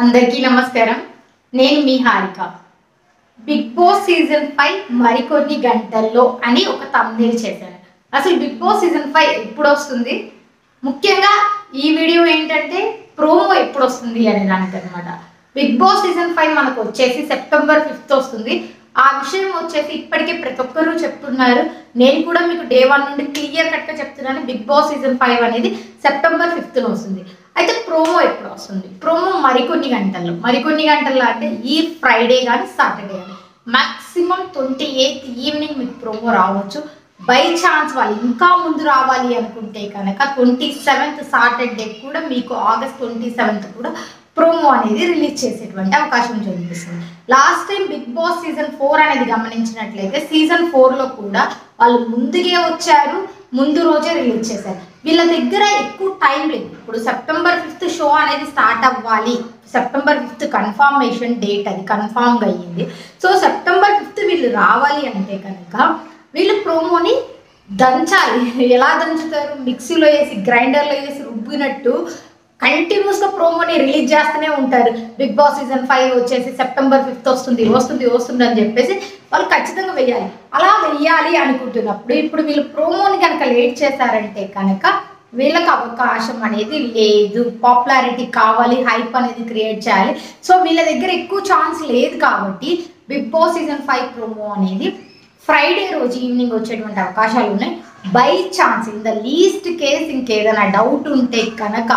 అందరికీ నమస్కారం నేను మీ Harika Bigg Boss season five మరికొన్ని గంటల్లో అని ఒక తమ్నేల్ చేశాను అసలు బిగ్ బాస్ సీజన్ ఫైవ్ ఎప్పుడు వస్తుంది ముఖ్యంగా ఈ వీడియో ఏంటంటే ప్రోమో ఎప్పుడు వస్తుంది అనే దానికి అనమాట బిగ్ బాస్ సీజన్ ఫైవ్ మనకు వచ్చేసి సెప్టెంబర్ ఫిఫ్త్ వస్తుంది ఆ విషయం వచ్చేసి ఇప్పటికే ప్రతి ఒక్కరూ చెప్తున్నారు నేను కూడా మీకు డే వన్ నుండి క్లియర్ కట్గా చెప్తున్నాను బిగ్ బాస్ సీజన్ ఫైవ్ అనేది సెప్టెంబర్ ఫిఫ్త్న వస్తుంది అయితే ప్రోమో ఎప్పుడు వస్తుంది ప్రోమో మరికొన్ని గంటల్లో మరికొన్ని గంటల్లో అంటే ఈ ఫ్రైడే కానీ సాటర్డే కానీ మాక్సిమం ట్వంటీ ఎయిత్ ఈవినింగ్ మీకు ప్రోమో రావచ్చు బై ఛాన్స్ వాళ్ళు ఇంకా ముందు రావాలి అనుకుంటే కనుక ట్వంటీ సెవెంత్ సాటర్డే కూడా మీకు ఆగస్ట్ ట్వంటీ సెవెంత్ కూడా ప్రోమో అనేది రిలీజ్ చేసేటువంటి అవకాశం చూపిస్తుంది last time Bigg Boss season four అనేది గమనించినట్లయితే సీజన్ ఫోర్లో కూడా వాళ్ళు ముందుగే వచ్చారు ముందు రోజే రిలీజ్ చేశారు వీళ్ళ దగ్గర ఎక్కువ టైం లేదు ఇప్పుడు సెప్టెంబర్ ఫిఫ్త్ షో అనేది స్టార్ట్ అవ్వాలి సెప్టెంబర్ ఫిఫ్త్ కన్ఫర్మేషన్ డేట్ అది కన్ఫామ్గా అయ్యింది సో సెప్టెంబర్ ఫిఫ్త్ వీళ్ళు రావాలి అంటే కనుక వీళ్ళు ప్రోమోని దంచాలి ఎలా దంచుతారు మిక్సీలో వేసి గ్రైండర్లో వేసి రుబ్బినట్టు కంటిన్యూస్గా ప్రోమోని రిలీజ్ చేస్తూనే ఉంటారు బిగ్ బాస్ సీజన్ ఫైవ్ వచ్చేసి సెప్టెంబర్ ఫిఫ్త్ వస్తుంది వస్తుంది వస్తుంది అని చెప్పేసి వాళ్ళు ఖచ్చితంగా వెయ్యాలి అలా వెయ్యాలి అనుకుంటున్నప్పుడు ఇప్పుడు వీళ్ళు ప్రోమోని కనుక లేట్ చేశారంటే కనుక వీళ్ళకి అవకాశం అనేది లేదు పాపులారిటీ కావాలి హైప్ అనేది క్రియేట్ చేయాలి సో వీళ్ళ దగ్గర ఎక్కువ ఛాన్స్ లేదు కాబట్టి Bigg Boss season five promo అనేది ఫ్రైడే రోజు ఈవినింగ్ వచ్చేటువంటి అవకాశాలు ఉన్నాయి by chance in the least case ఇంకేదైనా డౌట్ ఉంటే కనుక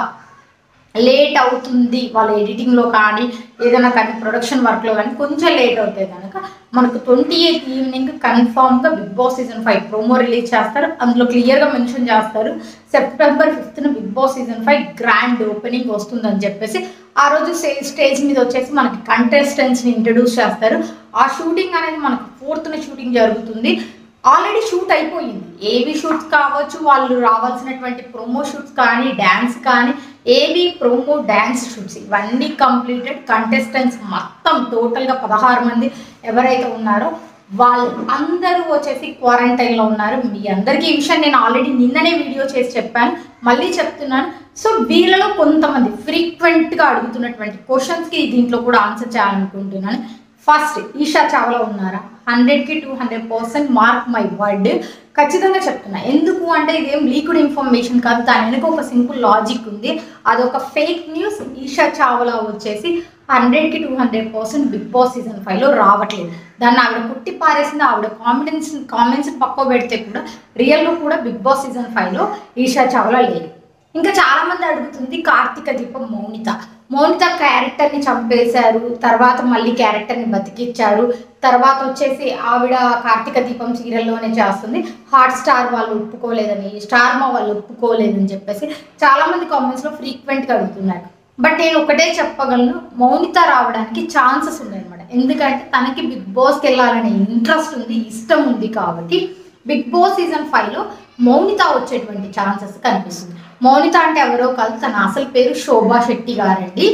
లేట్ అవుతుంది వాళ్ళ ఎడిటింగ్లో కానీ ఏదైనా కానీ ప్రొడక్షన్ వర్క్లో కానీ కొంచెం లేట్ అవుతాయి కనుక మనకు ట్వంటీ ఎయిత్ ఈవినింగ్ కన్ఫామ్గా Bigg Boss season five promo release చేస్తారు అందులో క్లియర్గా మెన్షన్ చేస్తారు సెప్టెంబర్ ఫిఫ్త్న Bigg Boss season five grand opening వస్తుందని చెప్పేసి ఆ రోజు స్టేజ్ మీద వచ్చేసి మనకి కంటెస్టెంట్స్ని ఇంట్రడ్యూస్ చేస్తారు ఆ షూటింగ్ అనేది మనకు ఫోర్త్న షూటింగ్ జరుగుతుంది ఆల్రెడీ షూట్ అయిపోయింది ఏవి షూట్స్ కావచ్చు వాళ్ళు రావాల్సినటువంటి ప్రోమో షూట్స్ కానీ డ్యాన్స్ కానీ ఏవి ప్రోమో డ్యాన్స్ షూట్స్ ఇవన్నీ కంప్లీటెడ్ కంటెస్టెంట్స్ మొత్తం టోటల్గా పదహారు మంది ఎవరైతే ఉన్నారో వాళ్ళు అందరూ వచ్చేసి క్వారంటైన్లో ఉన్నారు మీ అందరికీ ఈ విషయం నేను ఆల్రెడీ నిన్ననే వీడియో చేసి చెప్పాను మళ్ళీ చెప్తున్నాను సో వీళ్ళలో కొంతమంది ఫ్రీక్వెంట్గా అడుగుతున్నటువంటి క్వశ్చన్స్కి దీంట్లో కూడా ఆన్సర్ చేయాలనుకుంటున్నాను ఫస్ట్ ఈషా చావ్లా ఉన్నారా హండ్రెడ్కి two hundred percent mark my word ఖచ్చితంగా చెప్తున్నా ఎందుకు అంటే ఇదేం లీక్డ్ ఇన్ఫర్మేషన్ కాదు దాని వెనుక ఒక సింపుల్ లాజిక్ ఉంది అదొక ఫేక్ న్యూస్ ఈషా చావ్లా వచ్చేసి హండ్రెడ్కి two hundred percent Bigg Boss season ఫైవ్లో రావట్లేదు దాన్ని ఆవిడ కుట్టి పారేసింది ఆవిడ కామెంట్స్ కామెంట్స్ పక్క పెడితే కూడా రియల్గా కూడా బిగ్ బాస్ సీజన్ ఫైవ్లో ఈషా చావ్లా లేదు ఇంకా చాలా మంది అడుగుతుంది కార్తీక దీపం మౌనిత మౌనిత క్యారెక్టర్ని చంపేశారు తర్వాత మళ్ళీ క్యారెక్టర్ని బతికిచ్చారు తర్వాత వచ్చేసి ఆవిడ కార్తీక దీపం సీరియల్లోనే చేస్తుంది హాట్ స్టార్ వాళ్ళు ఒప్పుకోలేదని స్టార్ మా వాళ్ళు ఒప్పుకోలేదని చెప్పేసి చాలా మంది కామెంట్స్లో ఫ్రీక్వెంట్గా అడుగుతున్నారు బట్ నేను ఒకటే చెప్పగలను మౌనిత రావడానికి ఛాన్సెస్ ఉన్నాయన్నమాట ఎందుకంటే తనకి బిగ్ బాస్కి వెళ్ళాలనే ఇంట్రెస్ట్ ఉంది ఇష్టం ఉంది కాబట్టి బిగ్ బాస్ సీజన్ ఫైవ్లో మౌనిత వచ్చేటువంటి ఛాన్సెస్ కనిపిస్తుంది మౌనిత అంటే ఎవరో కాదు తన అసలు పేరు శోభా శెట్టి గారండి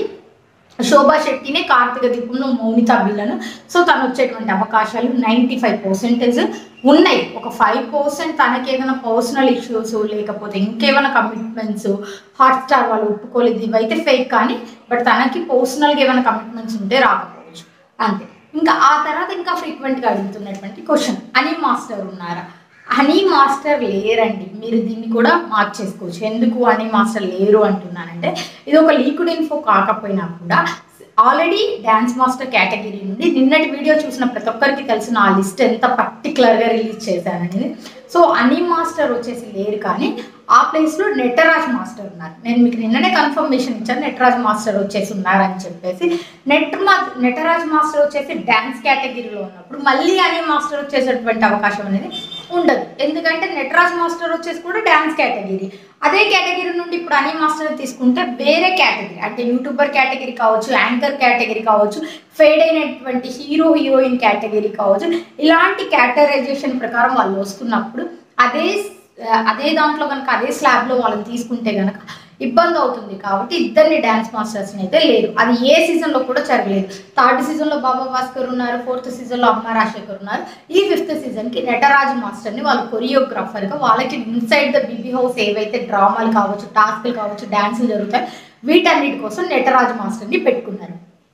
శోభా శెట్టినే కార్తీక దీపంలో మౌనిత విలను సో తను వచ్చేటువంటి అవకాశాలు నైంటీ ఫైవ్ పర్సెంటేజ్ ఉన్నాయి ఒక ఫైవ్ పర్సెంట్ తనకి ఏదైనా పర్సనల్ ఇష్యూస్ లేకపోతే ఇంకేమైనా కమిట్మెంట్స్ హాట్ స్టార్ వాళ్ళు ఒప్పుకోలేదు ఇవైతే ఫేక్ కానీ బట్ తనకి పర్సనల్గా ఏమైనా కమిట్మెంట్స్ ఉంటే రాకపోవచ్చు అంతే ఇంకా ఆ తర్వాత ఇంకా ఫ్రీక్వెంట్గా అడుగుతున్నటువంటి క్వశ్చన్ అని మాస్టర్ ఉన్నారా హనీ మాస్టర్ లేరండి మీరు దీన్ని కూడా మార్క్ చేసుకోవచ్చు ఎందుకు హనీ మాస్టర్ లేరు అంటున్నానంటే ఇది ఒక లీక్డ్ ఇన్ఫో కాకపోయినా కూడా ఆల్రెడీ డ్యాన్స్ మాస్టర్ కేటగిరీ నుండి నిన్నటి వీడియో చూసిన ప్రతి ఒక్కరికి తెలిసిన ఆ లిస్ట్ ఎంత పర్టికులర్గా రిలీజ్ చేశాననేది సో హనీ మాస్టర్ వచ్చేసి లేరు కానీ ఆ ప్లేస్లో నెట్టరాజ్ మాస్టర్ ఉన్నారు నేను మీకు నిన్ననే కన్ఫర్మేషన్ ఇచ్చాను నెట్టరాజ్ మాస్టర్ వచ్చేసి ఉన్నారని చెప్పేసి నెట్ మా నెట్టరాజ్ మాస్టర్ వచ్చేసి డ్యాన్స్ కేటగిరీలో ఉన్నప్పుడు మళ్ళీ హనీ మాస్టర్ వచ్చేసేటువంటి అవకాశం అనేది ఉండదు ఎందుకంటే నటరాజ్ మాస్టర్ వచ్చేసి కూడా డ్యాన్స్ కేటగిరీ అదే కేటగిరీ నుండి ఇప్పుడు అనీ మాస్టర్ తీసుకుంటే వేరే కేటగిరీ అంటే యూట్యూబర్ కేటగిరీ కావచ్చు యాంకర్ కేటగిరీ కావచ్చు ఫేడ్ అయినటువంటి హీరో హీరోయిన్ కేటగిరీ కావచ్చు ఇలాంటి కేటగరైజేషన్ ప్రకారం వాళ్ళు వస్తున్నప్పుడు అదే అదే దాంట్లో కనుక అదే స్లాబ్లో వాళ్ళని తీసుకుంటే కనుక ఇబ్బంది అవుతుంది కాబట్టి ఇద్దరిని డ్యాన్స్ మాస్టర్స్ని అయితే లేరు అది ఏ సీజన్లో కూడా జరగలేదు థర్డ్ సీజన్లో బాబా భాస్కర్ ఉన్నారు ఫోర్త్ సీజన్లో అమ్మ రాజశేఖర్ ఉన్నారు ఈ ఫిఫ్త్ సీజన్కి నటరాజ్ మాస్టర్ని వాళ్ళు కొరియోగ్రాఫర్గా వాళ్ళకి ఇన్సైడ్ ద బీబీ హౌస్ ఏవైతే డ్రామాలు కావచ్చు టాస్క్లు కావచ్చు డ్యాన్సులు జరుగుతాయి వీటన్నిటి కోసం నటరాజ్ మాస్టర్ని పెట్టుకున్నారు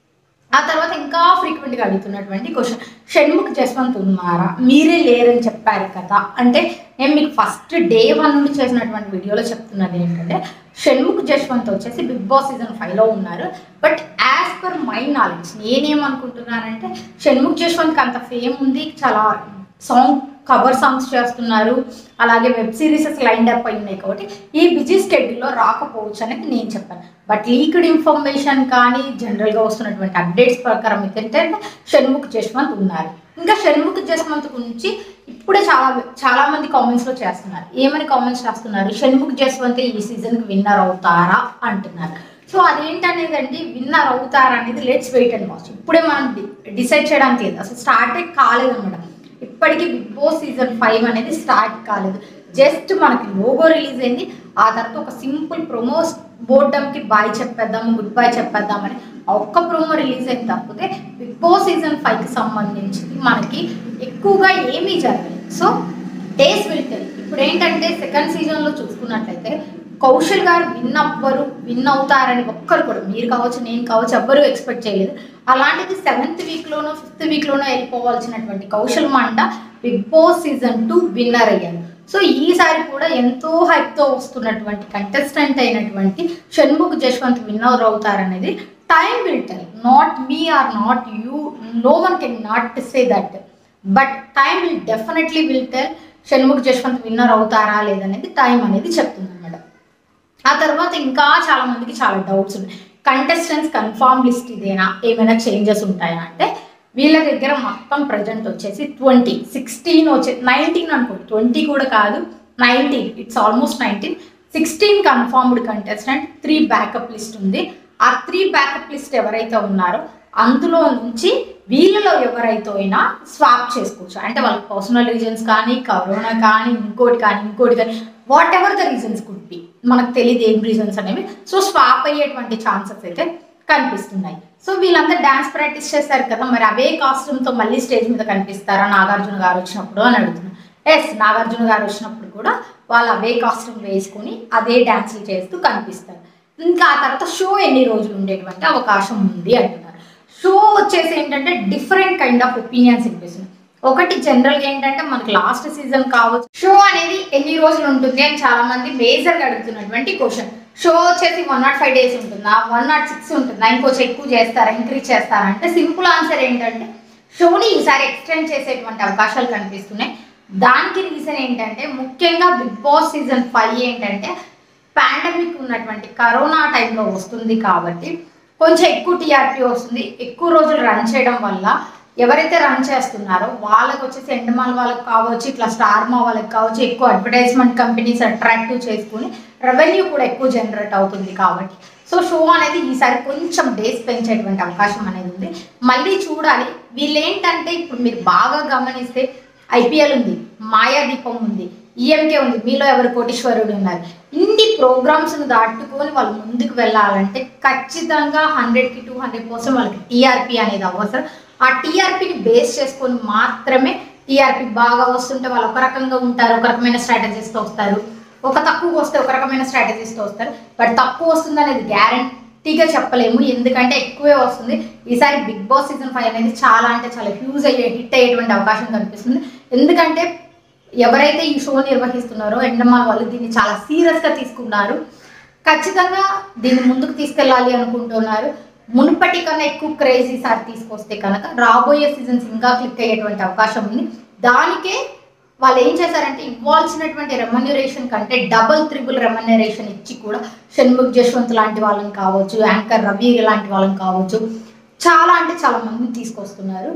ఆ తర్వాత ఇంకా ఫ్రీక్వెంట్గా అడుగుతున్నటువంటి క్వశ్చన్ షణ్ముఖ్ జస్వంత్ ఉన్నారా మీరే లేరని చెప్పారు కదా అంటే నేను మీకు ఫస్ట్ డే వన్ నుండి చేసినటువంటి వీడియోలో చెప్తున్నది ఏంటంటే షణ్ముఖ్ జస్వంత్ వచ్చేసి బిగ్ బాస్ సీజన్ ఫైవ్లో ఉన్నారు but as per my knowledge నేనేమనుకుంటున్నానంటే షణ్ముఖ్ జస్వంత్కి అంత ఫేమ్ ఉంది చాలా సాంగ్ కవర్ సాంగ్స్ చేస్తున్నారు అలాగే వెబ్ సిరీసెస్ లైన్ అప్ అయి ఉన్నాయి కాబట్టి ఈ బిజీ స్కెడ్యూల్లో రాకపోవచ్చు అనేది నేను చెప్పాను బట్ లీక్డ్ ఇన్ఫర్మేషన్ కానీ జనరల్గా వస్తున్నటువంటి అప్డేట్స్ ప్రకారం ఏంటంటే షణ్ముఖ్ జస్వంత్ ఉన్నారు ఇంకా షణ్ముఖ్ జస్వంత్ గురించి ఇప్పుడే చాలా చాలా మంది కామెంట్స్లో చేస్తున్నారు ఏమని కామెంట్స్ చేస్తున్నారు షణ్ముఖ్ జస్వంత్ ఈ సీజన్కి విన్నర్ అవుతారా అంటున్నారు సో అదేంటనేది అండి విన్నర్ అవుతారా అనేది లెట్స్ వెయిట్ అండ్ వాచ్ ఇప్పుడే మనం డిసైడ్ చేయడానికి లేదు అసలు స్టార్టే కాలేదన్నమాట ఇప్పటికీ బిగ్ బాస్ సీజన్ ఫైవ్ అనేది స్టార్ట్ కాలేదు జస్ట్ మనకి లోగో రిలీజ్ అయింది ఆ తర్వాత ఒక సింపుల్ ప్రొమో బోర్డంకి బాయ్ చెప్పేద్దాము గుడ్ బై చెప్పేద్దామని ఆ ఒక్క ప్రోమో రిలీజ్ అయిన తప్పితే బిగ్ బాస్ సీజన్ ఫైవ్కి సంబంధించి మనకి ఎక్కువగా ఏమీ జరగలేదు సో డేస్ వెళ్తాయి ఇప్పుడు ఏంటంటే సెకండ్ సీజన్లో చూసుకున్నట్లయితే కౌశల్ గారు విన్ అవ్వరు విన్ అవుతారని ఒక్కరు కూడా మీరు కావచ్చు నేను కావచ్చు ఎవ్వరూ ఎక్స్పెక్ట్ చేయలేదు అలాంటిది సెవెంత్ వీక్లోనో ఫిఫ్త్ వీక్లోనో వెళ్ళిపోవాల్సినటువంటి Kaushal Manda Bigg Boss season two winner అయ్యారు సో ఈసారి కూడా ఎంతో హైప్తో వస్తున్నటువంటి కంటెస్టెంట్ అయినటువంటి షణ్ముఖ్ జశ్వంత్ విన్నర్ అవుతారనేది time will tell not me or not you no one can not say that but time will definitely will tell Shanmukh Jaswanth winner అవుతారా లేదనేది టైం అనేది చెప్తుంది అనమాట ఆ తర్వాత ఇంకా చాలా మందికి చాలా డౌట్స్ ఉన్నాయి కంటెస్టెంట్స్ కన్ఫామ్ లిస్ట్ ఇదేనా ఏమైనా చేంజెస్ ఉంటాయా అంటే వీళ్ళ దగ్గర మొత్తం ప్రజెంట్ వచ్చేసి ట్వంటీ సిక్స్టీన్ వచ్చే నైన్టీన్ అనుకోండి ట్వంటీ కూడా కాదు nineteen it's almost nineteen sixteen confirmed contestant three backup list ఉంది ఆ త్రీ బ్యాకప్ లిస్ట్ ఎవరైతే ఉన్నారో అందులో నుంచి వీళ్ళలో ఎవరైతే అయినా స్వాప్ చేసుకోవచ్చు అంటే వాళ్ళకి పర్సనల్ రీజన్స్ కానీ కరోనా కానీ ఇంకోటి కానీ ఇంకోటి కానీ whatever the reasons could be మనకు తెలియదు ఏం రీజన్స్ అనేవి సో స్వాప్ అయ్యేటువంటి ఛాన్సెస్ అయితే కనిపిస్తున్నాయి సో వీళ్ళంతా డాన్స్ ప్రాక్టీస్ చేస్తారు కదా మరి అవే కాస్ట్యూమ్తో మళ్ళీ స్టేజ్ మీద కనిపిస్తారా నాగార్జున గారు వచ్చినప్పుడు అని అడుగుతున్నాను ఎస్ నాగార్జున గారు వచ్చినప్పుడు కూడా వాళ్ళు అవే కాస్ట్యూమ్ వేసుకొని అదే డాన్సులు చేస్తూ కనిపిస్తారు ఇంకా ఆ తర్వాత షో ఎన్ని రోజులు ఉండేటువంటి అవకాశం ఉంది అంటున్నారు షో వచ్చేసి ఏంటంటే డిఫరెంట్ కైండ్ ఆఫ్ ఒపీనియన్స్ వినిపిస్తుంది ఒకటి జనరల్ గా ఏంటంటే మనకి లాస్ట్ సీజన్ కావచ్చు షో అనేది ఎన్ని రోజులు ఉంటుంది అని చాలా మంది మేజర్ గా అడుగుతున్నటువంటి క్వశ్చన్ షో వచ్చేసి వన్ నాట్ ఫైవ్ డేస్ ఉంటుందా వన్ నాట్ సిక్స్ ఉంటుందా ఇంకొంచెం ఎక్కువ చేస్తారా ఇంక్రీజ్ చేస్తారా అంటే సింపుల్ ఆన్సర్ ఏంటంటే షోని ఈసారి ఎక్స్టెండ్ చేసేటువంటి అవకాశాలు కనిపిస్తున్నాయి దానికి రీజన్ ఏంటంటే ముఖ్యంగా బిగ్ బాస్ సీజన్ ఫైవ్ ఏంటంటే పాండమిక్ ఉన్నటువంటి కరోనా టైంలో వస్తుంది కాబట్టి కొంచెం ఎక్కువ టీఆర్పీ వస్తుంది ఎక్కువ రోజులు రన్ చేయడం వల్ల ఎవరైతే రన్ చేస్తున్నారో వాళ్ళకి వచ్చేసి ఎండమాల్ వాళ్ళకి కావచ్చు ఇట్లా స్టార్మా వాళ్ళకి కావచ్చు ఎక్కువ అడ్వర్టైజ్మెంట్ కంపెనీస్ అట్రాక్టివ్ చేసుకుని రెవెన్యూ కూడా ఎక్కువ జనరేట్ అవుతుంది కాబట్టి సో షో అనేది ఈసారి కొంచెం డేస్ పెంచేటువంటి అవకాశం అనేది ఉంది మళ్ళీ చూడాలి వీళ్ళు ఏంటంటే ఇప్పుడు మీరు బాగా గమనిస్తే ఐపీఎల్ ఉంది మాయాదీపం ఉంది ఈఎంకే ఉంది మీలో ఎవరు కోటీశ్వరుడు ఉన్నారు ఇన్ని ప్రోగ్రామ్స్ను దాటుకొని వాళ్ళు ముందుకు వెళ్ళాలంటే ఖచ్చితంగా హండ్రెడ్కి టూ హండ్రెడ్ పర్సెంట్ వాళ్ళకి టీఆర్పీ అనేది అవసరం ఆ టీఆర్పీని బేస్ చేసుకొని మాత్రమే టీఆర్పీ బాగా వస్తుంటే వాళ్ళు ఒక రకంగా ఉంటారు ఒక రకమైన స్ట్రాటజీస్తో వస్తారు ఒక తక్కువ వస్తే ఒక రకమైన స్ట్రాటజీస్తో వస్తారు బట్ తక్కువ వస్తుంది అనేది గ్యారంటీగా చెప్పలేము ఎందుకంటే ఎక్కువే వస్తుంది ఈసారి బిగ్ బాస్ సీజన్ ఫైవ్ అనేది చాలా అంటే చాలా హ్యూజ్ అయ్యే హిట్ అయ్యేటువంటి అవకాశం కనిపిస్తుంది ఎందుకంటే ఎవరైతే ఈ షో నిర్వహిస్తున్నారో ఎండమాల్ వాళ్ళు దీన్ని చాలా సీరియస్గా తీసుకున్నారు ఖచ్చితంగా దీన్ని ముందుకు తీసుకెళ్ళాలి అనుకుంటున్నారు మునుపటి కన్నా ఎక్కువ క్రేజ్ ఈసారి తీసుకొస్తే కనుక రాబోయే సీజన్స్ ఇంకా క్లిక్ అయ్యేటువంటి అవకాశం ఉంది దానికే వాళ్ళు ఏం చేశారంటే ఇవ్వాల్సినటువంటి రెమ్యునరేషన్ కంటే డబుల్ త్రిబుల్ రెమ్యునరేషన్ ఇచ్చి కూడా షణ్ముఖ్ జశ్వంత్ లాంటి వాళ్ళని కావచ్చు యాంకర్ రవి లాంటి వాళ్ళని కావచ్చు చాలా అంటే చాలా మందిని తీసుకొస్తున్నారు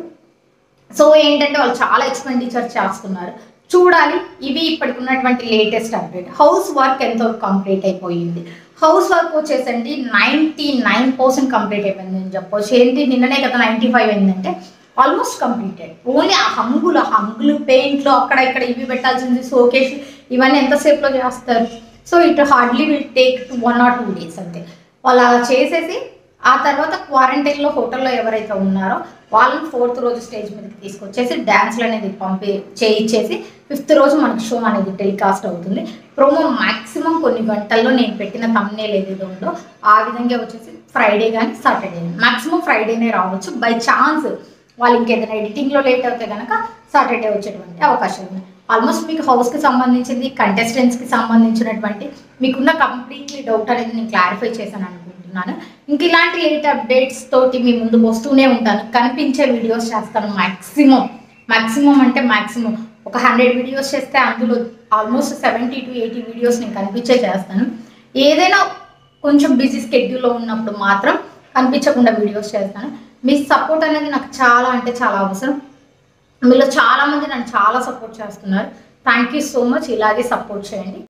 సో ఏంటంటే వాళ్ళు చాలా ఎక్స్పెండిచర్ చేస్తున్నారు చూడాలి ఇవి ఇప్పటికి ఉన్నటువంటి లేటెస్ట్ అప్డేట్ హౌస్ వర్క్ ఎంతవరకు కంప్లీట్ అయిపోయింది హౌస్ వర్క్ వచ్చేసండి నైంటీ నైన్ పర్సెంట్ కంప్లీట్ అయిపోయింది నేను చెప్పొచ్చు ఏంటి నిన్ననే కదా నైంటీ ఫైవ్ అయిందంటే ఆల్మోస్ట్ కంప్లీటెడ్ ఓన్లీ ఆ హంగులు ఆ హంగులు పెయింట్లు అక్కడ ఇక్కడ ఇవి పెట్టాల్సింది షోకేస్ ఇవన్నీ ఎంతసేపులో చేస్తారు so it hardly will take one or two days అంతే వాళ్ళు అలా చేసేసి ఆ తర్వాత క్వారంటైన్లో హోటల్లో ఎవరైతే ఉన్నారో వాళ్ళని ఫోర్త్ రోజు స్టేజ్ మీదకి తీసుకొచ్చేసి డ్యాన్స్లు అనేది పంపి చేయించేసి ఫిఫ్త్ రోజు మనకి షో అనేది టెలికాస్ట్ అవుతుంది ప్రోమో మాక్సిమం కొన్ని గంటల్లో నేను పెట్టిన తమ్నేల్ ఏదైతే ఉందో ఆ విధంగా వచ్చేసి ఫ్రైడే కానీ సాటర్డే మాక్సిమం ఫ్రైడేనే రావచ్చు బై ఛాన్స్ వాళ్ళు ఇంకేదైనా ఎడిటింగ్లో లేట్ అవుతే కనుక సాటర్డే వచ్చేటువంటి అవకాశం ఉంది ఆల్మోస్ట్ మీకు హౌస్కి సంబంధించింది కంటెస్టెంట్స్కి సంబంధించినటువంటి మీకున్న కంప్లీట్లీ డౌట్ అనేది నేను క్లారిఫై చేశాను అనుకుంటున్నాను ఇంక ఇలాంటి లేట్ అప్డేట్స్ తోటి మీ ముందుకు వస్తూనే ఉంటాను కనిపించే వీడియోస్ చేస్తాను మ్యాక్సిమం మ్యాక్సిమం అంటే మ్యాక్సిమం ఒక హండ్రెడ్ వీడియోస్ చేస్తే అందులో almost seventy to eighty videos నేను కనిపించే చేస్తాను ఏదైనా కొంచెం బిజీ స్కెడ్యూల్లో ఉన్నప్పుడు మాత్రం కనిపించకుండా వీడియోస్ చేస్తాను మీ సపోర్ట్ అనేది నాకు చాలా అంటే చాలా అవసరం మీలో చాలా మంది నన్ను చాలా సపోర్ట్ చేస్తున్నారు థ్యాంక్ యూ సో మచ్ ఇలాగే సపోర్ట్ చేయండి